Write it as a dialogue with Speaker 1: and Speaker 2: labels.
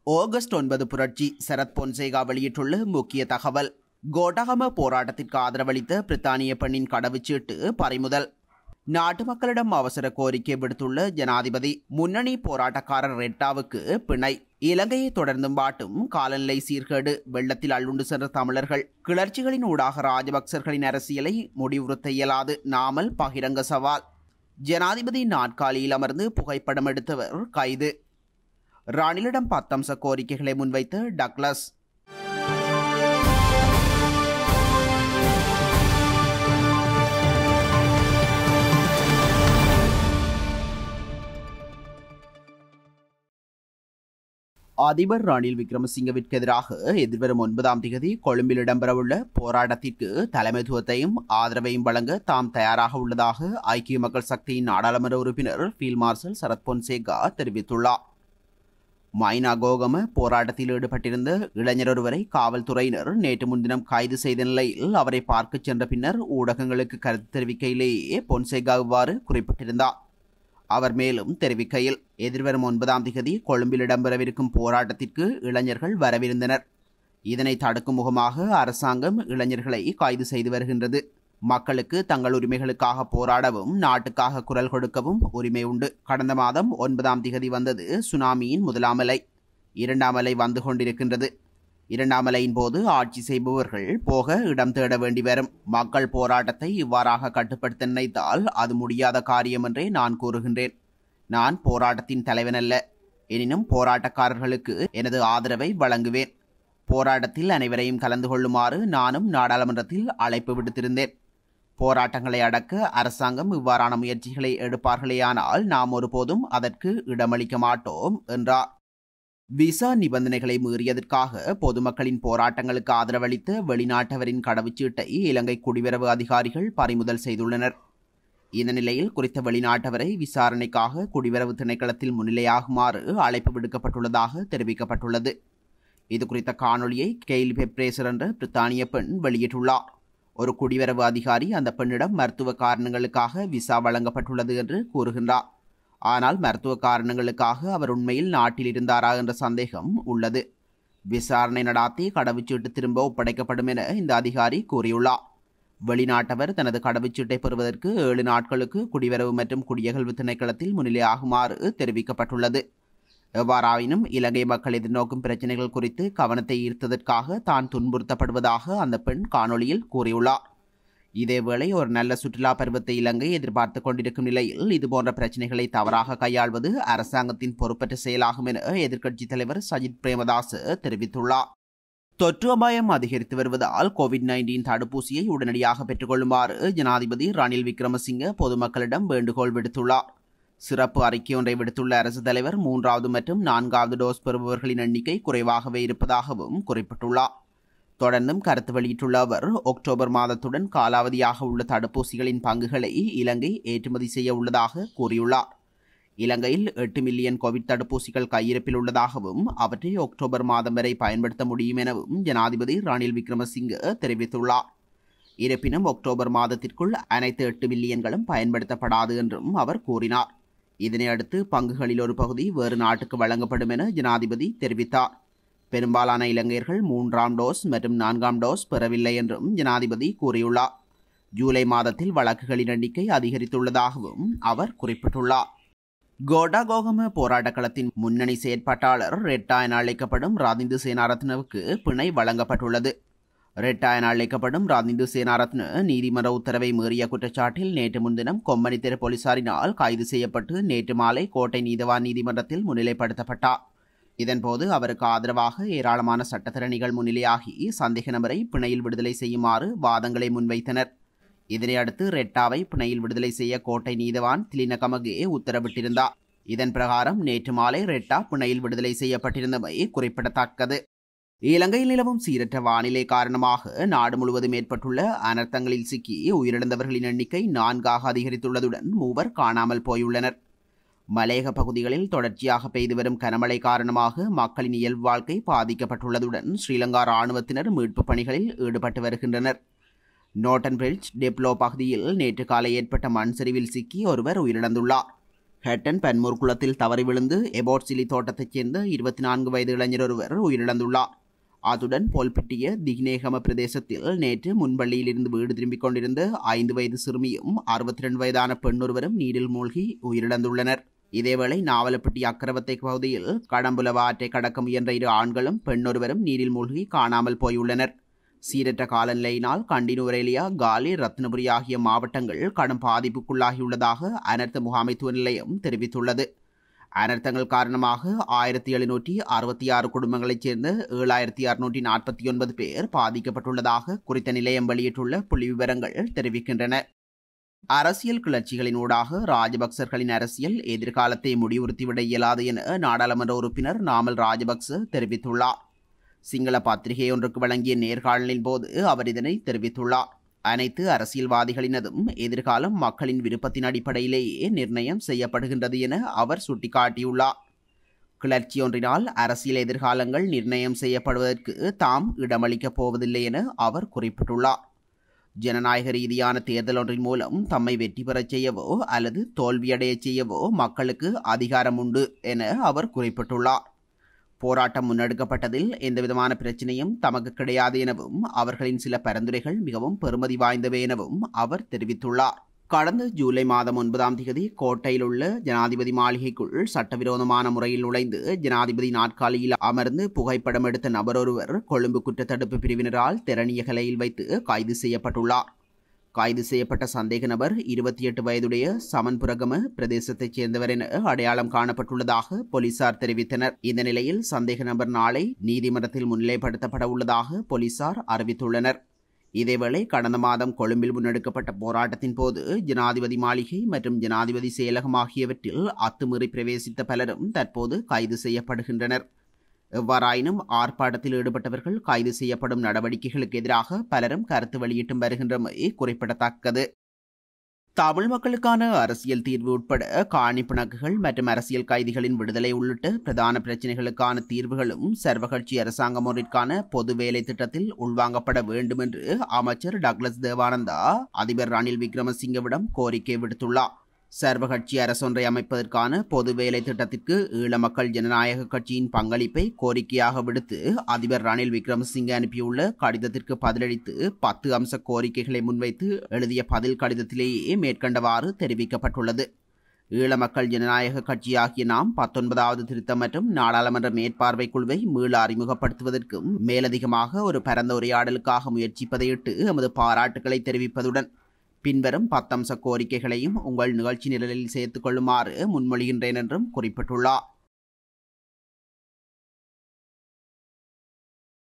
Speaker 1: August ஒன்பது புரட்சி சரத் பொன்சேகா வெளியிட்டுள்ள முக்கிய தகவல் கோட்டகம போராட்டத்திற்கு ஆதரவளித்த பிரித்தானிய பெண்ணின் கடவுச்சீட்டு பறிமுதல் நாட்டு மக்களிடம் அவசர கோரிக்கை விடுத்துள்ள ஜனாதிபதி முன்னணி போராட்டக்காரர் ரெட்டாவுக்கு பிணை இலங்கையை தொடர்ந்தும் பாட்டும் காலநிலை சீர்கேடு வெள்ளத்தில் அள்ளுண்டு சென்ற தமிழர்கள் கிளர்ச்சிகளின் ஊடாக ராஜபக்சர்களின் அரசியலை முடிவுறுத்த இயலாது நாமல் பகிரங்க சவால் ஜனாதிபதி நாட்காலியில் அமர்ந்து புகைப்படம் எடுத்தவர் கைது ராணிலிடம் பத்தம்ச கோரிக்கைகளை முன்வைத்த டக்ளஸ் அதிபர் ரணில் விக்ரமசிங்கவிற்கு எதிராக எதிர்வரும் ஒன்பதாம் தேதி கொழும்பில் இடம்பெறவுள்ள போராட்டத்திற்கு தலைமைத்துவத்தையும் ஆதரவையும் வழங்க தாம் தயாராக உள்ளதாக ஐக்கிய மக்கள் சக்தியின் நாடாளுமன்ற உறுப்பினர் ஃபீல்ட் மார்ஷல் சரத் பொன்சேகா தெரிவித்துள்ளார் மைனா கோகம போராட்டத்தில் ஈடுபட்டிருந்த இளைஞர் ஒருவரை காவல்துறையினர் நேற்று முன்தினம் கைது செய்த நிலையில் அவரை பார்க்கச் சென்ற பின்னர் ஊடகங்களுக்கு கருத்து தெரிவிக்கையிலேயே பொன்சேகா இவ்வாறு குறிப்பிட்டிருந்தார் அவர் மேலும் தெரிவிக்கையில் எதிர்வரும் ஒன்பதாம் திகதி கொழும்பில் இடம்பெறவிருக்கும் போராட்டத்திற்கு இளைஞர்கள் வரவிருந்தனர் இதனை தடுக்கும் முகமாக அரசாங்கம் இளைஞர்களை கைது செய்து வருகின்றது மக்களுக்கு தங்கள் உரிமைகளுக்காக போராடவும் நாட்டுக்காக குரல் கொடுக்கவும் உரிமை உண்டு கடந்த மாதம் ஒன்பதாம் திகதி வந்தது சுனாமியின் முதலாம் அலை இரண்டாம் அலை வந்து கொண்டிருக்கின்றது இரண்டாம் அலையின் போது ஆட்சி செய்பவர்கள் போக இடம் தேட வேண்டி வரும் மக்கள் போராட்டத்தை இவ்வாறாக கட்டுப்படுத்த நினைத்தால் அது முடியாத காரியம் என்றே நான் கூறுகின்றேன் நான் போராட்டத்தின் தலைவன் அல்ல எனினும் போராட்டக்காரர்களுக்கு எனது ஆதரவை வழங்குவேன் போராட்டத்தில் அனைவரையும் கலந்து கொள்ளுமாறு நானும் நாடாளுமன்றத்தில் அழைப்பு விடுத்திருந்தேன் போராட்டங்களை அடக்க அரசாங்கம் இவ்வாறான முயற்சிகளை எடுப்பார்களேயானால் நாம் ஒருபோதும் அதற்கு இடமளிக்க மாட்டோம் என்றார் விசா நிபந்தனைகளை மீறியதற்காக பொதுமக்களின் போராட்டங்களுக்கு ஆதரவளித்த வெளிநாட்டவரின் கடவுச்சீட்டை இலங்கை குடிவரவு அதிகாரிகள் பறிமுதல் செய்துள்ளனர் இந்த நிலையில் குறித்த வெளிநாட்டவரை விசாரணைக்காக குடிவரவு திணைக்களத்தில் முன்னிலையாகுமாறு அழைப்பு விடுக்கப்பட்டுள்ளதாக தெரிவிக்கப்பட்டுள்ளது இது குறித்த காணொளியை கெயில் பெப்ரேசர் என்ற பிரித்தானிய பெண் வெளியிட்டுள்ளார் ஒரு குடிவரவு அதிகாரி அந்த பெண்ணிடம் மருத்துவ காரணங்களுக்காக விசா வழங்கப்பட்டுள்ளது என்று கூறுகின்றார் ஆனால் மருத்துவ காரணங்களுக்காக அவர் உண்மையில் நாட்டில் இருந்தாரா என்ற சந்தேகம் உள்ளது விசாரணை நடாத்தி கடவுச்சீட்டு திரும்ப ஒப்படைக்கப்படும் என இந்த அதிகாரி கூறியுள்ளார் வெளிநாட்டவர் தனது கடவுச்சீட்டை பெறுவதற்கு ஏழு நாட்களுக்கு குடிவரவு மற்றும் குடியகல்வு திணைக்களத்தில் முன்னிலையாகுமாறு தெரிவிக்கப்பட்டுள்ளது எவ்வாறாயினும் இலங்கை மக்கள் எதிர்நோக்கும் பிரச்சினைகள் குறித்து கவனத்தை ஈர்த்ததற்காக தான் துன்புறுத்தப்படுவதாக அந்த பெண் காணொளியில் கூறியுள்ளார் இதேவேளை ஒரு நல்ல சுற்றுலா பருவத்தை இலங்கை எதிர்பார்த்து கொண்டிருக்கும் நிலையில் இதுபோன்ற பிரச்சினைகளை தவறாக கையாள்வது அரசாங்கத்தின் பொறுப்பற்ற செயலாகும் என எதிர்க்கட்சித் தலைவர் சஜித் பிரேமதாஸ் தெரிவித்துள்ளார் தொற்று அபாயம் அதிகரித்து வருவதால் கோவிட் நைன்டீன் தடுப்பூசியை உடனடியாக பெற்றுக்கொள்ளுமாறு ஜனாதிபதி ரணில் விக்ரமசிங்க பொதுமக்களிடம் வேண்டுகோள் விடுத்துள்ளார் சிறப்பு அறிக்கை ஒன்றை விடுத்துள்ள அரசு தலைவர் மூன்றாவது மற்றும் நான்காவது டோஸ் பெறுபவர்களின் எண்ணிக்கை குறைவாகவே இருப்பதாகவும் குறிப்பிட்டுள்ளார் தொடர்ந்தும் கருத்து வெளியிட்டுள்ள அவர் அக்டோபர் மாதத்துடன் காலாவதியாக உள்ள தடுப்பூசிகளின் பங்குகளை இலங்கை ஏற்றுமதி செய்ய உள்ளதாக கூறியுள்ளார் இலங்கையில் எட்டு மில்லியன் கோவிட் தடுப்பூசிகள் கையிருப்பில் உள்ளதாகவும் அவற்றை அக்டோபர் மாதம் வரை பயன்படுத்த முடியும் எனவும் ஜனாதிபதி ரணில் விக்ரமசிங்க தெரிவித்துள்ளார் இருப்பினும் அக்டோபர் மாதத்திற்குள் அனைத்து எட்டு மில்லியன்களும் பயன்படுத்தப்படாது என்றும் அவர் கூறினார் இதனையடுத்து பங்குகளில் ஒரு பகுதி வேறு நாட்டுக்கு வழங்கப்படும் என ஜனாதிபதி தெரிவித்தார் பெரும்பாலான இலங்கையர்கள் மூன்றாம் டோஸ் மற்றும் நான்காம் டோஸ் பெறவில்லை என்றும் ஜனாதிபதி கூறியுள்ளார் ஜூலை மாதத்தில் வழக்குகளின் எண்ணிக்கை அதிகரித்துள்ளதாகவும் அவர் குறிப்பிட்டுள்ளார் கோடாகோகம போராட்டக் களத்தின் முன்னணி செயற்பாட்டாளர் ரெட்டா என அழைக்கப்படும் ராதிந்து சேனாரத்னவுக்கு பிணை வழங்கப்பட்டுள்ளது ரெட்டா என அழைக்கப்படும் ராதிந்து சேனாரத்ன நீதிமன்ற உத்தரவை மீறிய குற்றச்சாட்டில் நேற்று முன்தினம் கொம்மணி தெரு போலீசாரினால் கைது செய்யப்பட்டு நேற்று மாலை கோட்டை நீதவான் நீதிமன்றத்தில் முன்னிலைப்படுத்தப்பட்டார் இதன்போது அவருக்கு ஆதரவாக ஏராளமான சட்டத்திறனிகள் முன்னிலையாகி சந்தேக நபரை பிணையில் விடுதலை செய்யுமாறு வாதங்களை முன்வைத்தனர் இதனையடுத்து ரெட்டாவை பிணையில் விடுதலை செய்ய கோட்டை நீதவான் திலினகமகே உத்தரவிட்டிருந்தார் இதன் பிரகாரம் நேற்று மாலை ரெட்டா பிணையில் விடுதலை செய்யப்பட்டிருந்தமை குறிப்பிடத்தக்கது இலங்கையில் நிலவும் சீரற்ற வானிலை காரணமாக நாடு முழுவதும் ஏற்பட்டுள்ள அனர்த்தங்களில் சிக்கி உயிரிழந்தவர்களின் எண்ணிக்கை நான்காக அதிகரித்துள்ளதுடன் மூவர் காணாமல் போயுள்ளனர் மலையக பகுதிகளில் தொடர்ச்சியாக பெய்து வரும் கனமழை காரணமாக மக்களின் இயல்பு வாழ்க்கை பாதிக்கப்பட்டுள்ளதுடன் ஸ்ரீலங்கா ராணுவத்தினர் மீட்புப் பணிகளில் ஈடுபட்டு வருகின்றனர் நோட்டன் பிரிட்ஜ் டெப்லோ பகுதியில் நேற்று காலை ஏற்பட்ட மண் சரிவில் சிக்கி ஒருவர் உயிரிழந்துள்ளார் ஹெட்டன் பன்மூர் குளத்தில் தவறி விழுந்து எபோட் சிலி தோட்டத்தைச் சேர்ந்த இருபத்தி நான்கு வயது இளைஞர் ஒருவர் உயிரிழந்துள்ளார் அத்துடன் போல்பட்டிய திக்னேகம பிரதேசத்தில் நேற்று முன்பள்ளியிலிருந்து வீடு திரும்பிக் கொண்டிருந்த ஐந்து வயது சிறுமியும் அறுபத்தி ரெண்டு வயதான பெண்ணொருவரும் நீரில் மூழ்கி உயிரிழந்துள்ளனர் இதேவேளை நாவலப்பட்டி அக்கரவத்தை பகுதியில் கடம்புலவ ஆற்றை கடக்க முயன்ற இரு ஆண்களும் பெண்ணொருவரும் நீரில் மூழ்கி காணாமல் போயுள்ளனர் சீரற்ற காலநிலையினால் கண்டி நுவரேலியா காலி ரத்னபுரி ஆகிய மாவட்டங்கள் கடும் பாதிப்புக்குள்ளாகியுள்ளதாக அனர்த்த முகாமைத்துவ நிலையம் தெரிவித்துள்ளது அனர்த்தங்கள் காரணமாக ஆயிரத்தி எழுநூற்றி அறுபத்தி ஆறு குடும்பங்களைச் சேர்ந்த ஏழாயிரத்தி அறுநூற்றி நாற்பத்தி ஒன்பது பேர் பாதிக்கப்பட்டுள்ளதாக குறித்த நிலையம் வெளியிட்டுள்ள புள்ளி விவரங்கள் தெரிவிக்கின்றன அரசியல் கிளர்ச்சிகளினூடாக ராஜபக்சர்களின் அரசியல் எதிர்காலத்தை முடிவுறுத்திவிட இயலாது என நாடாளுமன்ற உறுப்பினர் நாமல் ராஜபக்ச தெரிவித்துள்ளார் சிங்கள பத்திரிகை ஒன்றுக்கு வழங்கிய நேர்காணலின் போது அவர் இதனை தெரிவித்துள்ளார் அனைத்து அரசியல்வாதிகளினதும் எதிர்காலம் மக்களின் விருப்பத்தின் அடிப்படையிலேயே நிர்ணயம் செய்யப்படுகின்றது என அவர் சுட்டிக்காட்டியுள்ளார் கிளர்ச்சி ஒன்றினால் அரசியல் எதிர்காலங்கள் நிர்ணயம் செய்யப்படுவதற்கு தாம் இடமளிக்கப் போவதில்லை என அவர் குறிப்பிட்டுள்ளார் ஜனநாயக ரீதியான தேர்தல் ஒன்றின் மூலம் தம்மை வெற்றி பெறச் செய்யவோ அல்லது தோல்வியடையச் செய்யவோ மக்களுக்கு அதிகாரம் உண்டு என அவர் குறிப்பிட்டுள்ளார் போராட்டம் முன்னெடுக்கப்பட்டதில் எந்தவிதமான பிரச்சனையும் தமக்கு கிடையாது எனவும் அவர்களின் சில பரிந்துரைகள் மிகவும் பெறுமதி வாய்ந்தவை எனவும் அவர் தெரிவித்துள்ளார் கடந்த ஜூலை மாதம் ஒன்பதாம் தேதி கோட்டையில் உள்ள ஜனாதிபதி மாளிகைக்குள் சட்டவிரோதமான முறையில் நுழைந்து ஜனாதிபதி நாற்காலியில் அமர்ந்து புகைப்படம் எடுத்த நபர் ஒருவர் கொழும்பு குற்றத்தடுப்பு பிரிவினரால் திறனியகலையில் வைத்து கைது செய்யப்பட்டுள்ளார் கைது செய்யப்பட்ட சந்தேக நபர் இருபத்தி எட்டு வயதுடைய சமன்புரகம பிரதேசத்தைச் சேர்ந்தவர் என அடையாளம் காணப்பட்டுள்ளதாக போலீசார் தெரிவித்தனர் இந்த நிலையில் சந்தேக நபர் நாளை நீதிமன்றத்தில் முன்னிலைப்படுத்தப்பட உள்ளதாக போலீசார் அறிவித்துள்ளனர் இதேவேளை கடந்த மாதம் கொழும்பில் முன்னெடுக்கப்பட்ட போராட்டத்தின் போது ஜனாதிபதி மாளிகை மற்றும் ஜனாதிபதி செயலகம் ஆகியவற்றில் அத்துமீறி பிரவேசித்த பலரும் தற்போது கைது செய்யப்படுகின்றனர் எவ்வாறாயினும் ஆர்ப்பாட்டத்தில் ஈடுபட்டவர்கள் கைது செய்யப்படும் நடவடிக்கைகளுக்கு எதிராக பலரும் கருத்து வெளியிட்டும் வருகின்றமை குறிப்பிடத்தக்கது தமிழ் மக்களுக்கான அரசியல் தீர்வு உட்பட காணி பிணக்குகள் மற்றும் அரசியல் கைதிகளின் விடுதலை உள்ளிட்ட பிரதான பிரச்சினைகளுக்கான தீர்வுகளும் சர்வகட்சி அரசாங்கம் ஒன்றிற்கான பொது வேலை திட்டத்தில் உள்வாங்கப்பட வேண்டும் என்று அமைச்சர் டக்ளஸ் தேவானந்தா அதிபர் ரணில் விக்ரமசிங்கவிடம் கோரிக்கை விடுத்துள்ளார் சர்வகட்சி அரசொன்றை அமைப்பதற்கான பொது வேலை திட்டத்திற்கு ஈழ மக்கள் ஜனநாயக கட்சியின் பங்களிப்பை கோரிக்கையாக விடுத்து அதிபர் ரணில் விக்ரமசிங்கே அனுப்பியுள்ள கடிதத்திற்கு பதிலளித்து பத்து அம்ச கோரிக்கைகளை முன்வைத்து எழுதிய பதில் கடிதத்திலேயே மேற்கண்டவாறு தெரிவிக்கப்பட்டுள்ளது ஈழ மக்கள் ஜனநாயக கட்சியாகிய நாம் பத்தொன்பதாவது திருத்தம் மற்றும் நாடாளுமன்ற மேற்பார்வை குழுவை மீள அறிமுகப்படுத்துவதற்கும் மேலதிகமாக ஒரு பரந்த உரையாடலுக்காக முயற்சிப்பதையிட்டு எமது பாராட்டுகளை தெரிவிப்பதுடன் பின்வரும் பத்தம்ச கோரிக்கைகளையும் உங்கள் நிகழ்ச்சி நிரலில் சேர்த்துக் கொள்ளுமாறு முன்மொழிகின்றேன் என்றும் குறிப்பிட்டுள்ளார்